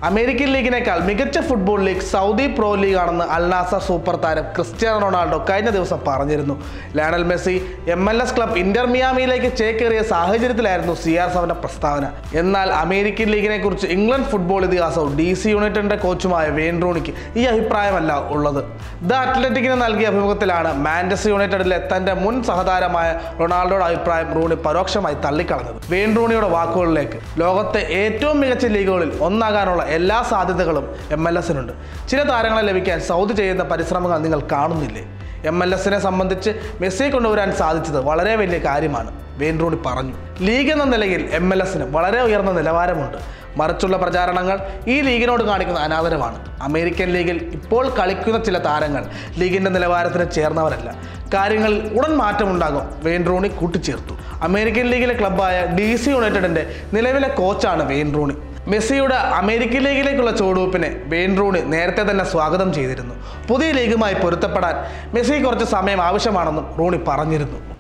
American ലീഗിനേക്കാൾ മികച്ച football league Saudi Pro League ആണെന്ന് അൽനാസർ സൂപ്പർ താരം ക്രിസ്ത്യാനോ റൊണാൾഡോ കഴിഞ്ഞ ദിവസം പറഞ്ഞിരുന്നു Lionel Messi M L S club Inter മിയാമിയിലേക്ക് ചേക്കേറിയ സാഹചര്യത്തിലായിരുന്നു സി ആർ സെവന്റെ പ്രസ്താവന എന്നാൽ അമേരിക്കൻ ലീഗിനെ കുറിച്ച് ഇംഗ്ലണ്ട് ഫുട്ബോൾ ഇതിഹാസവും ഡി സി യുണൈറ്റഡിന്റെ കോച്ചുമായ വെയിൻ റൂണിക്ക് ഈ അഭിപ്രായമല്ല ഉള്ളത് ദ അത്ലറ്റിക്കിന് നൽകിയ അഭിമുഖത്തിലാണ് മാഞ്ചസ്റ്റർ യുണൈറ്റഡിലെ തന്റെ മുൻ സഹതാരമായ റൊണാൾഡോയുടെ അഭിപ്രായം റൂണി പരോക്ഷമായി തള്ളിക്കളഞ്ഞത് വെയിൻ റൂണിയുടെ വാക്കുകളിലേക്ക് ലോകത്തെ ഏറ്റവും മികച്ച ലീഗുകളിൽ ഒന്നാകാനുള്ള എല്ലാ സാധ്യതകളും എം എൽ എസിനുണ്ട് ചില താരങ്ങളെ ലഭിക്കാൻ സൗദി ചെയ്യുന്ന പരിശ്രമങ്ങൾ നിങ്ങൾ കാണുന്നില്ലേ എം എൽ എസിനെ സംബന്ധിച്ച് മെസ്സിയെ കൊണ്ടുവരാൻ സാധിച്ചത് വളരെ വലിയ കാര്യമാണ് വെയിൻ റൂണി പറഞ്ഞു ലീഗ് എന്ന നിലയിൽ എം എൽ എസിന് വളരെ ഉയർന്ന നിലവാരമുണ്ട് മറിച്ചുള്ള പ്രചാരണങ്ങൾ ഈ ലീഗിനോട് കാണിക്കുന്ന അനാദരവാണ് അമേരിക്കൻ ലീഗിൽ ഇപ്പോൾ കളിക്കുന്ന ചില താരങ്ങൾ ലീഗിന്റെ നിലവാരത്തിന് ചേർന്നവരല്ല കാര്യങ്ങളിൽ ഉടൻ മാറ്റമുണ്ടാകും വെയിൻ റൂണി കൂട്ടിച്ചേർത്തു അമേരിക്കൻ ലീഗിലെ ക്ലബ്ബായ ഡി സി യുണൈറ്റഡിന്റെ നിലവിലെ കോച്ചാണ് വെയിൻ റൂണി മെസ്സിയുടെ അമേരിക്കൻ ലീഗിലേക്കുള്ള ചുവടുവെപ്പിനെ വെയിൻ റൂണി നേരത്തെ തന്നെ സ്വാഗതം ചെയ്തിരുന്നു പുതിയ ലീഗുമായി പൊരുത്തപ്പെടാൻ മെസ്സി കുറച്ച് സമയം ആവശ്യമാണെന്നും റൂണി പറഞ്ഞിരുന്നു